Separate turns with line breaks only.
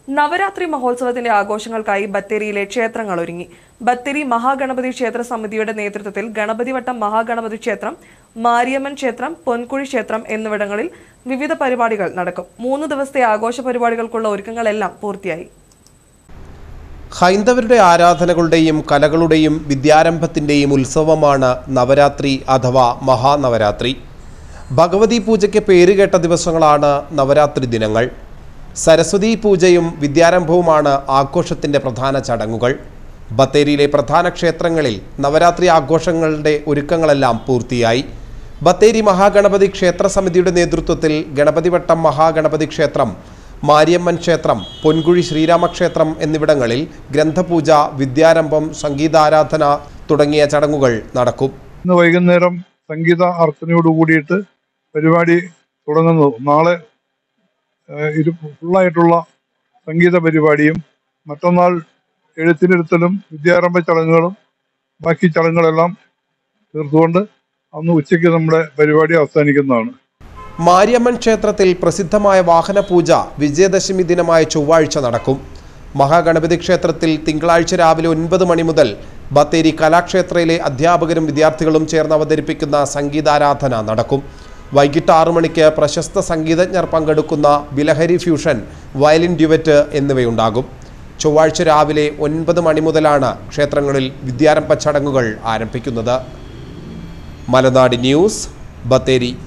നവരാത്രി മഹോത്സവത്തിന്റെ ആഘോഷങ്ങൾക്കായി ബത്തേരിയിലെ ക്ഷേത്രങ്ങൾ ഒരുങ്ങി ബത്തേരി മഹാഗണപതി ക്ഷേത്ര സമിതിയുടെ നേതൃത്വത്തിൽ ഗണപതിവട്ടം മഹാഗണപതി ക്ഷേത്രം മാരിയമ്മൻ ക്ഷേത്രം പൊൻകുഴി ക്ഷേത്രം എന്നിവിടങ്ങളിൽ വിവിധ പരിപാടികൾ നടക്കും മൂന്ന് ദിവസത്തെ ആഘോഷ പരിപാടികൾക്കുള്ള ഒരുക്കങ്ങളെല്ലാം പൂർത്തിയായി
ഹൈന്ദവരുടെ ആരാധനകളുടെയും കലകളുടെയും വിദ്യാരംഭത്തിൻ്റെയും ഉത്സവമാണ് നവരാത്രി അഥവാ മഹാനവരാത്രി ഭഗവതി പൂജയ്ക്ക് പേരുകേട്ട ദിവസങ്ങളാണ് നവരാത്രി ദിനങ്ങൾ സരസ്വതി പൂജയും വിദ്യാരംഭവുമാണ് ആഘോഷത്തിൻ്റെ പ്രധാന ചടങ്ങുകൾ ബത്തേരിയിലെ പ്രധാന ക്ഷേത്രങ്ങളിൽ നവരാത്രി ആഘോഷങ്ങളുടെ ഒരുക്കങ്ങളെല്ലാം പൂർത്തിയായി ബത്തേരി മഹാഗണപതി ക്ഷേത്ര സമിതിയുടെ നേതൃത്വത്തിൽ ഗണപതിവട്ടം മഹാഗണപതി ക്ഷേത്രം മാരിയമ്മൻ ക്ഷേത്രം പൊൻകുഴി ശ്രീരാമക്ഷേത്രം എന്നിവിടങ്ങളിൽ ഗ്രന്ഥപൂജ വിദ്യാരംഭം സംഗീതാരാധന തുടങ്ങിയ ചടങ്ങുകൾ നടക്കും
ഇന്ന് വൈകുന്നേരം സംഗീത അർച്ചനയോട് കൂടിയിട്ട് പരിപാടി തുടങ്ങുന്നു നാളെ ഏഹ്, ഇത് ഫുള്ളായിട്ടുള്ള സംഗീത പരിപാടിയും മറ്റന്നാൾ എഴുത്തിനിരുത്തലും വിദ്യാരംഭ ചടങ്ങുകളും ബാക്കി ചടങ്ങുകളെല്ലാം തീർത്തുകൊണ്ട് അന്ന് ഉച്ചയ്ക്ക് നമ്മുടെ പരിപാടി അവസാനിക്കുന്നതാണ്
മാരിയമ്മൻ ക്ഷേത്രത്തിൽ പ്രസിദ്ധമായ വാഹന പൂജ വിജയദശമി ദിനമായ ചൊവ്വാഴ്ച നടക്കും മഹാഗണപതി ക്ഷേത്രത്തിൽ തിങ്കളാഴ്ച രാവിലെ ഒൻപത് മണി മുതൽ ബത്തേരി കലാക്ഷേത്രയിലെ അധ്യാപകരും വിദ്യാർത്ഥികളും ചേർന്ന് അവതരിപ്പിക്കുന്ന സംഗീതാരാധന നടക്കും വൈകിട്ട് ആറു മണിക്ക് പ്രശസ്ത സംഗീതജ്ഞർ പങ്കെടുക്കുന്ന ബിലഹരി ഫ്യൂഷൻ വയലിൻ ഡ്യുവറ്റ് എന്നിവയുണ്ടാകും ചൊവ്വാഴ്ച രാവിലെ ഒൻപത് മണി മുതലാണ് ക്ഷേത്രങ്ങളിൽ വിദ്യാരംഭ ചടങ്ങുകൾ ആരംഭിക്കുന്നത് മലനാട് ന്യൂസ് ബത്തേരി